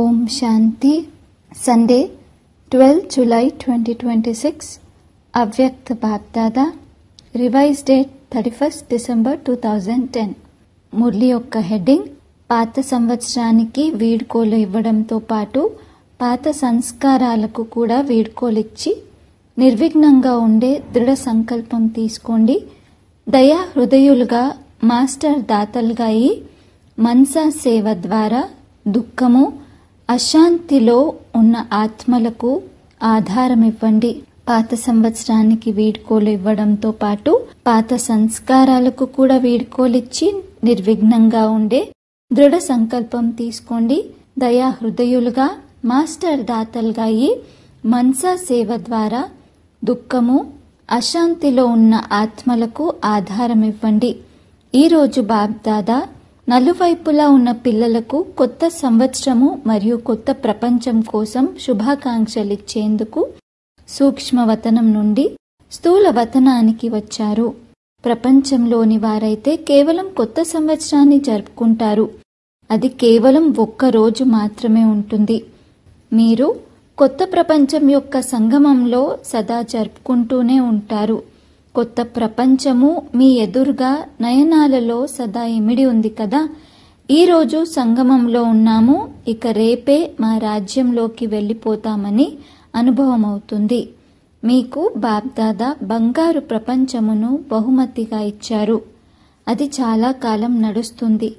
ఓం Shanti Sunday twelve July twenty twenty six Avyakt BapDada revise date thirty first December two thousand ten Murli యొక్క heading పాత సంవత్సరానికి వీడ్కోలు ఇవ్వడంతో పాటు పాత సంస్కారాలకు కూడా వీడ్కోలిచ్చి నిర్విఘ్నంగా ఉండే దృఢ సంకల్పం తీసుకోండి దయా హృదయులుగా మాస్టర్ దాతలుగా అయి మనసా సేవ ద్వారా దుఃఖము అశాంతిలో ఉన్న ఆత్మలకు ఆధారం ఇవ్వండి పాత సంవత్సరానికి వీడ్కోలు ఇవ్వడంతో పాటు పాత సంస్కారాలకు కూడా వీడ్కోలిచ్చి నిర్విఘ్నంగా ఉండే దృఢ సంకల్పం తీసుకోండి దయా హృదయులుగా మాస్టర్ దాతలుగా అయి మనసా సేవ ద్వారా దుఃఖము అశాంతిలో ఉన్న ఆత్మలకు ఆధారం ఇవ్వండి ఈరోజు బాబ్దాదా నలువైపులా ఉన్న పిల్లలకు కొత్త సంవత్సరము మరియు కొత్త ప్రపంచం కోసం శుభాకాంక్షలు ఇచ్చేందుకు సూక్ష్మవతనం నుండి స్థూల వతనానికి వచ్చారు ప్రపంచంలోని వారైతే కేవలం కొత్త సంవత్సరాన్ని జరుపుకుంటారు అది కేవలం ఒక్క రోజు మాత్రమే ఉంటుంది మీరు కొత్త ప్రపంచం యొక్క సంగమంలో సదా జరుపుకుంటూనే ఉంటారు కొత్త ప్రపంచము మీ ఎదురుగా నయనాలలో సదా ఇమిడి ఉంది కదా ఈరోజు సంగమంలో ఉన్నాము ఇక రేపే మా రాజ్యంలోకి వెళ్ళిపోతామని అనుభవం అవుతుంది మీకు బాబ్దాదా బంగారు ప్రపంచమును బహుమతిగా ఇచ్చారు అది చాలా కాలం నడుస్తుంది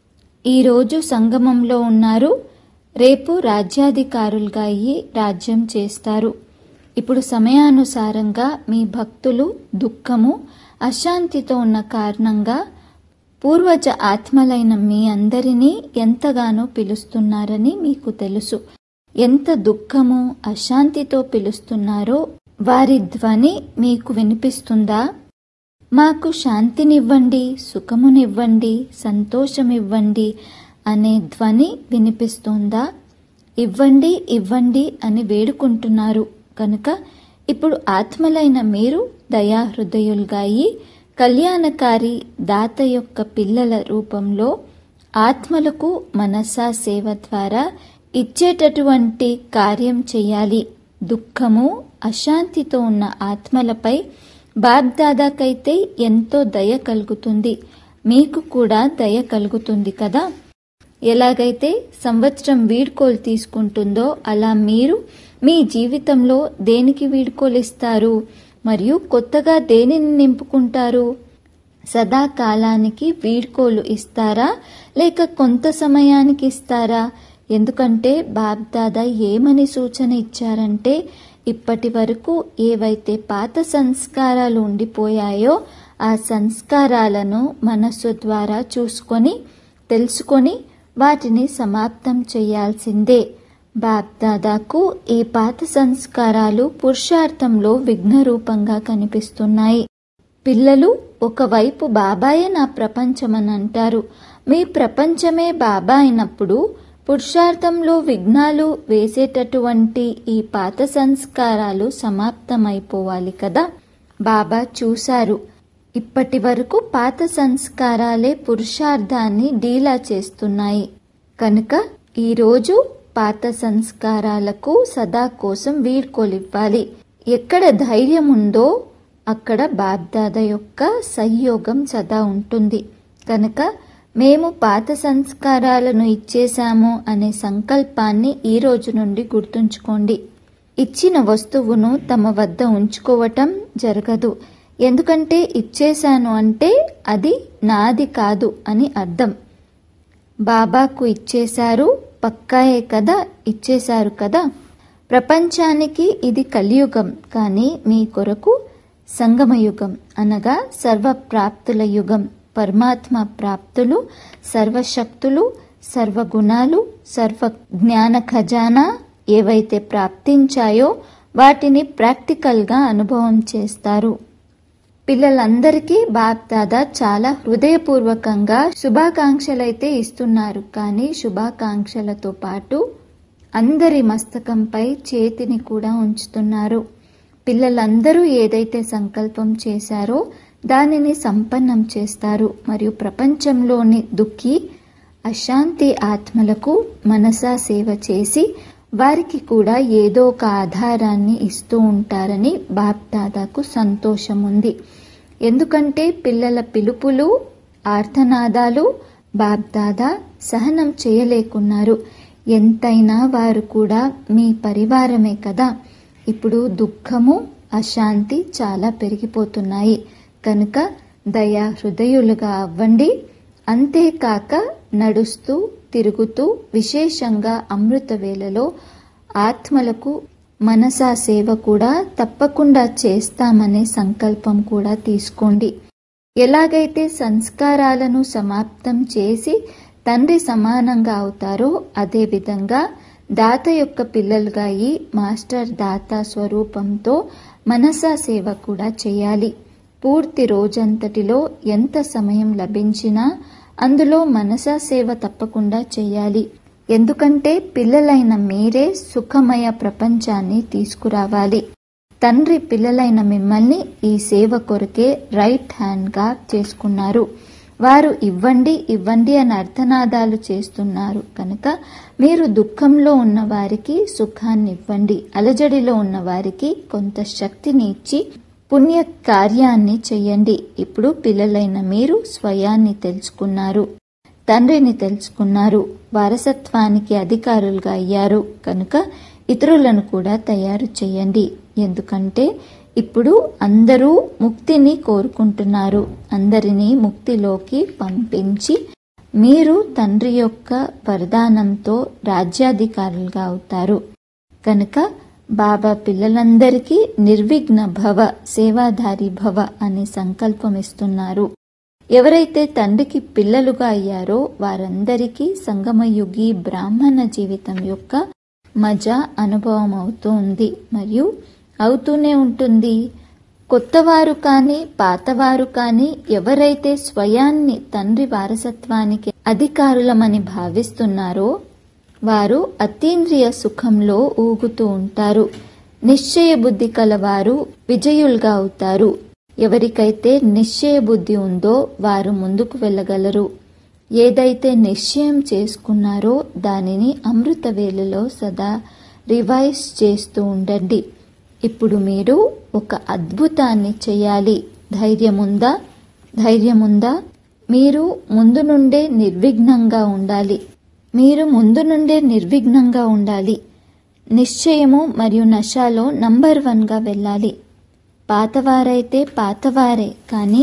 ఈరోజు సంగమంలో ఉన్నారు రేపు రాజ్యాధికారులుగా అయ్యి రాజ్యం చేస్తారు ఇప్పుడు సమయానుసారంగా మీ భక్తులు దుఃఖము అశాంతితో ఉన్న కారణంగా పూర్వజ ఆత్మలైన మీ అందరినీ ఎంతగానో పిలుస్తున్నారని మీకు తెలుసు ఎంత దుఃఖము అశాంతితో పిలుస్తున్నారో వారి ధ్వని మీకు వినిపిస్తుందా మాకు శాంతినివ్వండి సుఖమునివ్వండి సంతోషమివ్వండి అనే ధ్వని వినిపిస్తుందా ఇవ్వండి ఇవ్వండి అని వేడుకుంటున్నారు కనుక ఇప్పుడు ఆత్మలైన మీరు దయాహృదయులుగా అయి కళ్యాణకారి దాత యొక్క పిల్లల రూపంలో ఆత్మలకు మనసా సేవ ద్వారా ఇచ్చేటటువంటి కార్యం చేయాలి దుఃఖము అశాంతితో ఉన్న ఆత్మలపై బాగ్దాదాకైతే ఎంతో దయ కలుగుతుంది మీకు కూడా దయ కలుగుతుంది కదా ఎలాగైతే సంవత్సరం వీడ్కోలు తీసుకుంటుందో అలా మీరు మీ జీవితంలో దేనికి వీడ్కోలిస్తారు మరియు కొత్తగా దేనిని నింపుకుంటారు సదాకాలానికి వీడ్కోలు ఇస్తారా లేక కొంత సమయానికి ఇస్తారా ఎందుకంటే బాబ్దాదా ఏమని సూచన ఇచ్చారంటే ఇప్పటి వరకు ఏవైతే పాత సంస్కారాలు ఉండిపోయాయో ఆ సంస్కారాలను మనస్సు ద్వారా చూసుకొని తెలుసుకొని వాటిని సమాప్తం చేయాల్సిందే బాబ్దాదాకు ఈ పాత సంస్కారాలు పురుషార్థంలో విఘ్నరూపంగా కనిపిస్తున్నాయి పిల్లలు ఒకవైపు బాబాయే నా ప్రపంచమని అంటారు మీ ప్రపంచమే బాబా అయినప్పుడు పురుషార్థంలో విఘ్నాలు వేసేటటువంటి ఈ పాత సంస్కారాలు సమాప్తమైపోవాలి కదా బాబా చూశారు ఇప్పటి వరకు పాత సంస్కారాలే పురుషార్థాన్ని డీలా చేస్తున్నాయి కనుక ఈరోజు పాత సంస్కారాలకు సదా కోసం వీడ్కోలివ్వాలి ఎక్కడ ధైర్యం ఉందో అక్కడ బాబ్దాద యొక్క సహయోగం సదా ఉంటుంది కనుక మేము పాత సంస్కారాలను ఇచ్చేశాము అనే సంకల్పాన్ని ఈ రోజు నుండి గుర్తుంచుకోండి ఇచ్చిన వస్తువును తమ వద్ద ఉంచుకోవటం జరగదు ఎందుకంటే ఇచ్చేశాను అంటే అది నాది కాదు అని అర్థం బాబాకు ఇచ్చేశారు పక్కాయే కదా ఇచ్చేశారు కదా ప్రపంచానికి ఇది కలియుగం కానీ మీ కొరకు సంగమయుగం అనగా సర్వప్రాప్తుల యుగం పరమాత్మ ప్రాప్తులు సర్వశక్తులు సర్వగుణాలు సర్వ జ్ఞాన ఖజానా ఏవైతే ప్రాప్తించాయో వాటిని ప్రాక్టికల్గా అనుభవం చేస్తారు పిల్లలందరికీ బాప్ దాదా చాలా హృదయపూర్వకంగా శుభాకాంక్షలైతే ఇస్తున్నారు కానీ శుభాకాంక్షలతో పాటు అందరి మస్తకంపై చేతిని కూడా ఉంచుతున్నారు పిల్లలందరూ ఏదైతే సంకల్పం చేశారో దానిని సంపన్నం చేస్తారు మరియు ప్రపంచంలోని దుఃఖి అశాంతి ఆత్మలకు మనసా సేవ చేసి వారికి కూడా ఏదో ఒక ఆధారాన్ని ఇస్తూ ఉంటారని బాప్దాదాకు సంతోషం ఉంది ఎందుకంటే పిల్లల పిలుపులు ఆర్తనాదాలు బాబ్దాదా సహనం చేయలేకున్నారు ఎంతైనా వారు కూడా మీ పరివారమే కదా ఇప్పుడు దుఃఖము అశాంతి చాలా పెరిగిపోతున్నాయి కనుక దయా హృదయులుగా అవ్వండి అంతేకాక నడుస్తూ తిరుగుతూ విశేషంగా అమృత వేళలో ఆత్మలకు మనసా సేవ కూడా తప్పకుండా చేస్తామనే సంకల్పం కూడా తీసుకోండి ఎలాగైతే సంస్కారాలను సమాప్తం చేసి తండ్రి సమానంగా అవుతారో అదేవిధంగా దాత యొక్క పిల్లలుగా ఈ మాస్టర్ దాత స్వరూపంతో మనసా సేవ కూడా చేయాలి పూర్తి రోజంతటిలో ఎంత సమయం లభించినా అందులో మనసా సేవ తప్పకుండా చేయాలి ఎందుకంటే పిల్లలైన మీరే సుఖమయ ప్రపంచాన్ని తీసుకురావాలి తండ్రి పిల్లలైన మిమ్మల్ని ఈ సేవ కొరకే రైట్ హ్యాండ్గా చేసుకున్నారు వారు ఇవ్వండి ఇవ్వండి అని అర్థనాదాలు చేస్తున్నారు కనుక మీరు దుఃఖంలో ఉన్న వారికి సుఖాన్ని ఇవ్వండి అలజడిలో ఉన్న వారికి కొంత శక్తిని ఇచ్చి పుణ్య కార్యాన్ని చెయ్యండి ఇప్పుడు పిల్లలైన మీరు స్వయాన్ని తెలుసుకున్నారు తండ్రిని తెలుసుకున్నారు వారసత్వానికి అధికారులుగా అయ్యారు కనుక ఇతరులను కూడా తయారు చేయండి ఎందుకంటే ఇప్పుడు అందరూ ముక్తిని కోరుకుంటున్నారు అందరినీ ముక్తిలోకి పంపించి మీరు తండ్రి యొక్క వరదానంతో రాజ్యాధికారులుగా అవుతారు కనుక బాబా పిల్లలందరికీ నిర్విఘ్న భవ సేవాధారి భవ అనే సంకల్పం ఇస్తున్నారు ఎవరైతే తండ్రికి పిల్లలుగా అయ్యారో వారందరికీ సంగమయుగి బ్రాహ్మణ జీవితం యొక్క మజా అనుభవం అవుతూ ఉంది మరియు అవుతూనే ఉంటుంది కొత్తవారు కానీ పాతవారు కానీ ఎవరైతే స్వయాన్ని తండ్రి వారసత్వానికి అధికారులమని భావిస్తున్నారో వారు అతీంద్రియ సుఖంలో ఊగుతూ ఉంటారు నిశ్చయ బుద్ధి కలవారు విజయులుగా అవుతారు ఎవరికైతే నిశ్చయ బుద్ధి ఉందో వారు ముందుకు వెళ్ళగలరు ఏదైతే నిశ్చయం చేసుకున్నారో దానిని అమృత వేళలో సదా రివైజ్ చేస్తూ ఉండండి ఇప్పుడు మీరు ఒక అద్భుతాన్ని చేయాలి ధైర్యముందా ధైర్యముందా మీరు ముందు నుండే నిర్విఘ్నంగా ఉండాలి మీరు ముందు నుండే నిర్విఘ్నంగా ఉండాలి నిశ్చయము మరియు నశాలో నంబర్ వన్గా వెళ్ళాలి పాతవారైతే పాతవారే కానీ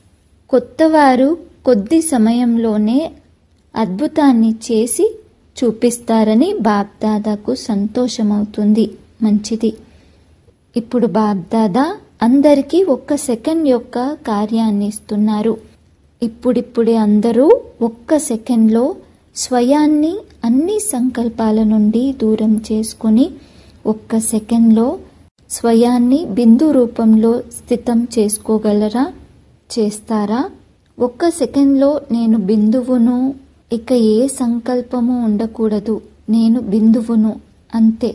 కొత్తవారు కొద్ది సమయంలోనే అద్భుతాన్ని చేసి చూపిస్తారని బాబ్దాదాకు సంతోషమవుతుంది మంచిది ఇప్పుడు బాబ్దాదా అందరికీ ఒక్క సెకండ్ యొక్క కార్యాన్ని ఇస్తున్నారు ఇప్పుడిప్పుడే అందరూ ఒక్క సెకండ్లో స్వయాన్ని అన్ని సంకల్పాల నుండి దూరం చేసుకుని ఒక్క సెకండ్లో స్వయాన్ని బిందు రూపంలో స్థితం చేసుకోగలరా చేస్తారా ఒక్క సెకండ్లో నేను బిందువును ఇక ఏ సంకల్పము ఉండకూడదు నేను బిందువును అంతే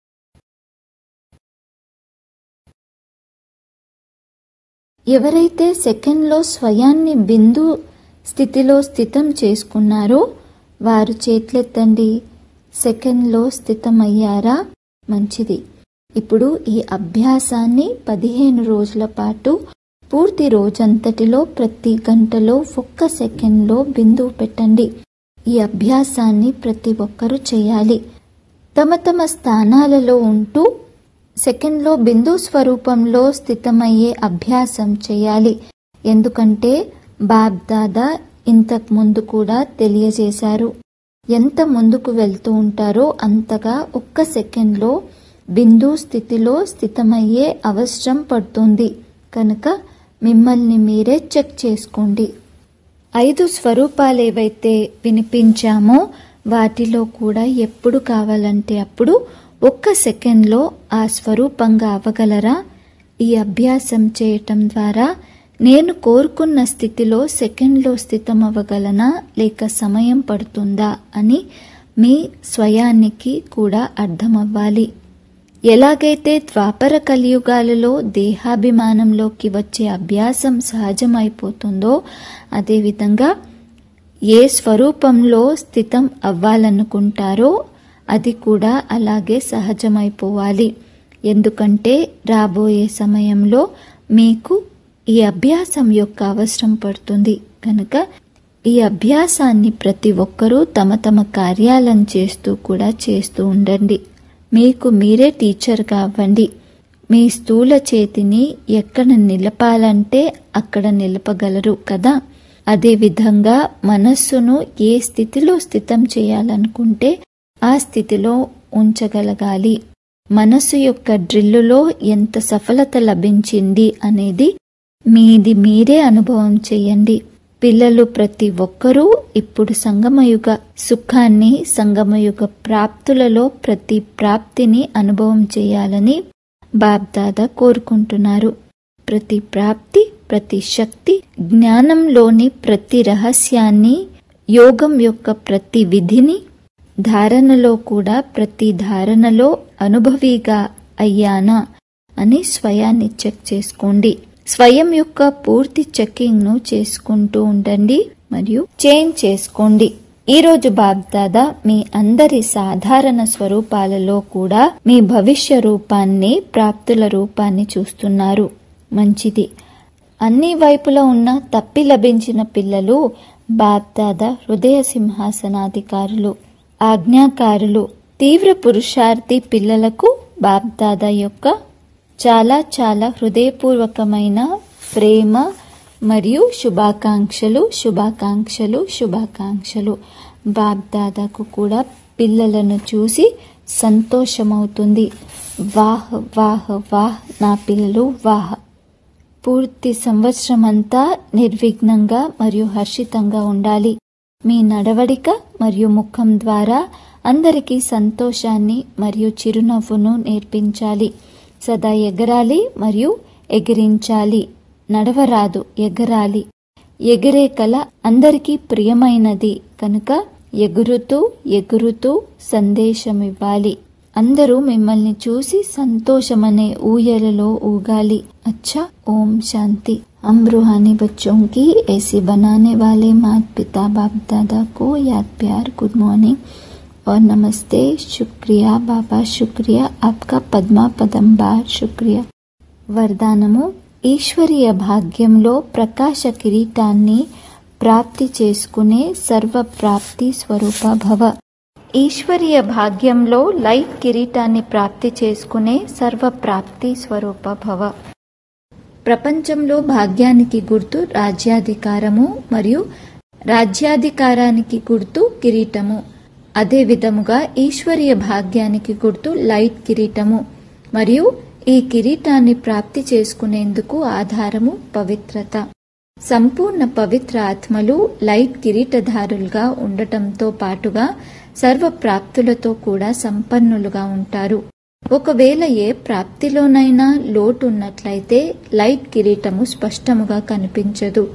ఎవరైతే సెకండ్లో స్వయాన్ని బిందు స్థితిలో స్థితం చేసుకున్నారో వారు చేతులెత్తండి సెకండ్లో స్థితమయ్యారా మంచిది ఇప్పుడు ఈ అభ్యాసాన్ని పదిహేను రోజుల పాటు పూర్తి రోజంతటిలో ప్రతి గంటలో ఒక్క సెకండ్లో బిందువు పెట్టండి ఈ అభ్యాసాన్ని ప్రతి ఒక్కరూ చేయాలి తమ తమ స్థానాలలో ఉంటూ సెకండ్లో బిందు స్వరూపంలో స్థితమయ్యే అభ్యాసం చేయాలి ఎందుకంటే బాబ్దాదా ఇంతకు ముందు కూడా తెలియజేశారు ఎంత ముందుకు వెళ్తూ ఉంటారో అంతగా ఒక్క సెకండ్లో బిందు స్థితిలో స్థితమయ్యే అవసరం పడుతుంది కనుక మిమ్మల్ని మీరే చెక్ చేసుకోండి ఐదు స్వరూపాలు ఏవైతే వినిపించామో వాటిలో కూడా ఎప్పుడు కావాలంటే అప్పుడు ఒక్క సెకండ్లో ఆ స్వరూపంగా అవ్వగలరా ఈ అభ్యాసం చేయటం ద్వారా నేను కోరుకున్న స్థితిలో సెకండ్లో స్థితం అవ్వగలనా లేక సమయం పడుతుందా అని మీ స్వయానికి కూడా అర్థమవ్వాలి ఎలాగైతే ద్వాపర కలియుగాలలో దేహాభిమానంలోకి వచ్చే అభ్యాసం సహజమైపోతుందో అదేవిధంగా ఏ స్వరూపంలో స్థితం అవ్వాలనుకుంటారో అది కూడా అలాగే సహజమైపోవాలి ఎందుకంటే రాబోయే సమయంలో మీకు ఈ అభ్యాసం యొక్క అవసరం పడుతుంది కనుక ఈ అభ్యాసాన్ని ప్రతి ఒక్కరూ తమ తమ కార్యాలను చేస్తూ కూడా చేస్తూ ఉండండి మీకు మీరే టీచర్గా అవ్వండి మీ స్థూల చేతిని ఎక్కడ నిలపాలంటే అక్కడ నిలపగలరు కదా అదేవిధంగా మనస్సును ఏ స్థితిలో స్థితం చేయాలనుకుంటే ఆ స్థితిలో ఉంచగలగాలి మనస్సు యొక్క డ్రిల్లులో ఎంత సఫలత లభించింది అనేది మీది మీరే అనుభవం చేయండి పిల్లలు ప్రతి ఒక్కరూ ఇప్పుడు సంగమయుగ సుఖాన్ని సంగమయుగ ప్రాప్తులలో ప్రతి ప్రాప్తిని అనుభవం చేయాలని బాబ్దాదా కోరుకుంటున్నారు ప్రతి ప్రాప్తి ప్రతి శక్తి జ్ఞానంలోని ప్రతి రహస్యాన్ని యోగం యొక్క ప్రతి విధిని ధారణలో కూడా ప్రతి ధారణలో అనుభవిగా అయ్యానా అని స్వయాన్ని చెక్ చేసుకోండి స్వయం యొక్క పూర్తి చెక్కింగ్ ను చేసుకుంటూ ఉండండి మరియు చేంజ్ చేసుకోండి ఈ రోజు బాబ్దాదా మీ అందరి సాధారణ స్వరూపాలలో కూడా మీ భవిష్య రూపాన్ని ప్రాప్తుల రూపాన్ని చూస్తున్నారు మంచిది అన్ని వైపులా ఉన్న తప్పి లభించిన పిల్లలు బాబ్దాదా హృదయ సింహాసనాధికారులు ఆజ్ఞాకారులు తీవ్ర పురుషార్థి పిల్లలకు బాబ్దాదా యొక్క చాలా చాలా హృదయపూర్వకమైన ప్రేమ మరియు శుభాకాంక్షలు శుభాకాంక్షలు శుభాకాంక్షలు బాబ్దాదాకు కూడా పిల్లలను చూసి సంతోషమవుతుంది వాహ్ వాహ్ వాహ్ నా పిల్లలు వాహ్ పూర్తి సంవత్సరం అంతా నిర్విఘ్నంగా మరియు హర్షితంగా ఉండాలి మీ నడవడిక మరియు ముఖం ద్వారా అందరికీ సంతోషాన్ని మరియు చిరునవ్వును నేర్పించాలి సదా ఎగరాలి మరియు ఎగిరించాలి నడవరాదు ఎగరాలి ఎగిరే కళ అందరికీ ప్రియమైనది కనుక ఎగురుతూ ఎగురుతూ సందేశమివ్వాలి అందరూ మిమ్మల్ని చూసి సంతోషమనే ఊయలలో ఊగాలి अच्छा ओम शांति हम रूहानी बच्चों की ऐसी बनाने वाले माता पिता बाप दादा को याद प्यार गुड मॉर्निंग और नमस्ते शुक्रिया बाबा शुक्रिया आपका पद्मा पदंबार शुक्रिया వరదానము ఈశ్వరీయ భాగ్యంలో ప్రకాశ కిరీటాన్ని ప్రాప్తి చేసుకునే సర్వ ప్రాప్తి స్వరూప భవ ఈశ్వరీయ భాగ్యంలో లైట్ కిరీటాన్ని ప్రాప్తి చేసుకునే సర్వ ప్రాప్తి స్వరూప భవ ప్రపంచంలో భాగ్యానికి గుర్తు రాజ్యాధికారము మరియు రాజ్యాధికారానికి గుర్తు కిరీటము అదే విధముగా ఈశ్వరీయ భాగ్యానికి గుర్తు లైట్ కిరీటము మరియు ఈ కిరీటాన్ని ప్రాప్తి చేసుకునేందుకు ఆధారము పవిత్రత సంపూర్ణ పవిత్ర ఆత్మలు లైట్ కిరీటధారులుగా ఉండటంతో పాటుగా సర్వ ప్రాప్తులతో కూడా సంపన్నులుగా ఉంటారు ఒకవేళ ఏ ప్రాప్తిలోనైనా లోటు ఉన్నట్లయితే లైట్ కిరీటము స్పష్టముగా కనిపించదు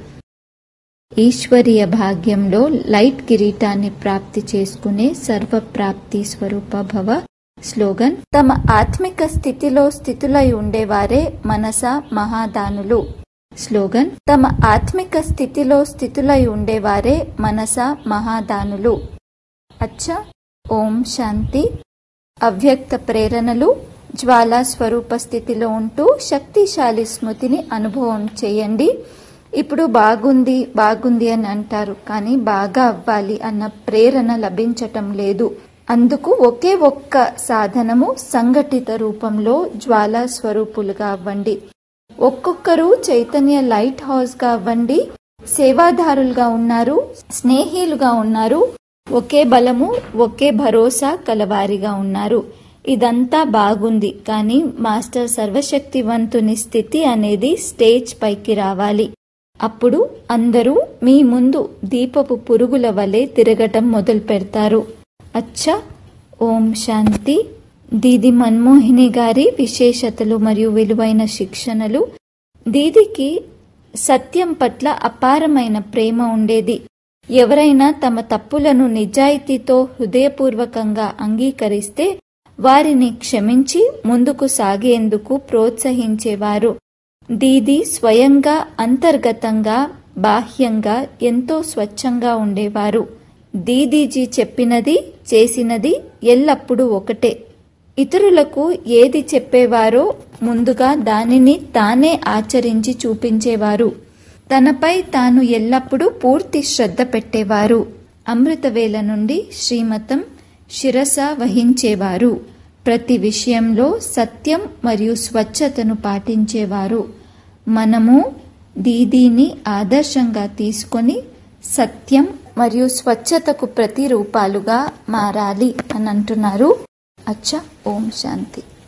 ఈశ్వరీయ భాగ్యంలో లైట్ కిరీటాన్ని ప్రాప్తి చేసుకునే సర్వ ప్రాప్తి స్వరూప భవ స్లోగన్ తమ ఆత్మిక స్థితిలో స్థితులై ఉండేవారే మనస మహాదానులు స్లోగన్ తమ ఆత్మిక స్థితిలో స్థితులై ఉండేవారే మనస మహాదానులు అచ్చా ఓం శాంతి అవ్యక్త ప్రేరణలు జ్వాలా స్వరూప స్థితిలో ఉంటూ శక్తిశాలి స్మృతిని అనుభవం చేయండి ఇప్పుడు బాగుంది బాగుంది అని అంటారు కానీ బాగా అవ్వాలి అన్న ప్రేరణ లభించటం లేదు అందుకు ఒకే ఒక్క సాధనము సంఘటిత రూపంలో జ్వాలా స్వరూపులుగా అవ్వండి ఒక్కొక్కరు చైతన్య లైట్ హౌస్ గా అవ్వండి సేవాదారులుగా ఉన్నారు స్నేహిలుగా ఉన్నారు ఒకే బలము ఒకే భరోసా కలవారిగా ఉన్నారు ఇదంతా బాగుంది కానీ మాస్టర్ సర్వశక్తివంతుని స్థితి అనేది స్టేజ్ పైకి రావాలి అప్పుడు అందరూ మీ ముందు దీపపు పురుగుల వలె తిరగటం మొదలు పెడతారు అచ్చా ఓం శాంతి దీది మన్మోహిని గారి విశేషతలు మరియు విలువైన శిక్షణలు దీదికి సత్యం పట్ల అపారమైన ప్రేమ ఉండేది ఎవరైనా తమ తప్పులను నిజాయితీతో హృదయపూర్వకంగా అంగీకరిస్తే వారిని క్షమించి ముందుకు సాగేందుకు ప్రోత్సహించేవారు దీది స్వయంగా అంతర్గతంగా బాహ్యంగా ఎంతో స్వచ్ఛంగా ఉండేవారు దీదీజీ చెప్పినది చేసినది ఎల్లప్పుడూ ఒకటే ఇతరులకు ఏది చెప్పేవారో ముందుగా దానిని తానే ఆచరించి చూపించేవారు తనపై తాను ఎల్లప్పుడూ పూర్తి శ్రద్ధ పెట్టేవారు అమృతవేల నుండి శ్రీమతం శిరస వహించేవారు ప్రతి విషయంలో సత్యం మరియు స్వచ్ఛతను పాటించేవారు మనము దీదీని ఆదర్శంగా తీసుకొని సత్యం మరియు స్వచ్ఛతకు ప్రతిరూపాలుగా మారాలి అని అంటున్నారు అచ్చా ఓం శాంతి